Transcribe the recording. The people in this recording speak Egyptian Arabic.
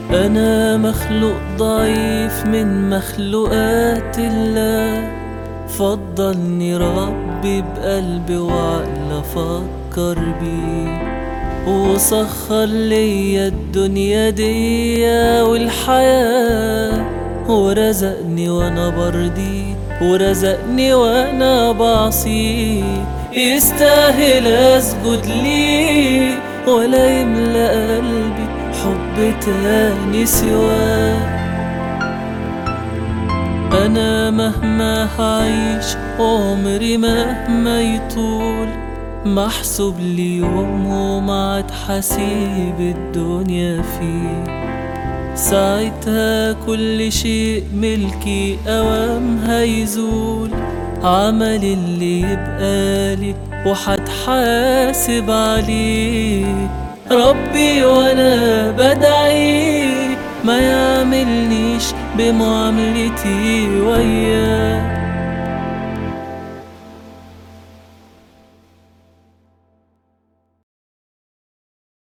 أنا مخلوق ضعيف من مخلوقات الله فضلني ربي بقلبي وعقل أفكر بيه وسخر ليا الدنيا دي والحياة ورزقني وانا برضي ورزقني وانا بعصيه يستاهل اسجد ليه ولا يملأ قلبي حب تاني سواه أنا مهما هعيش عمري مهما يطول محسوب لي يوم وما عاد حسيب الدنيا فيه ساعتها كل شيء ملكي أوام هيزول عمل اللي يبقى لي وحتحاسب عليه ربي وانا بدعي ما يعملنيش بمعاملتي وياه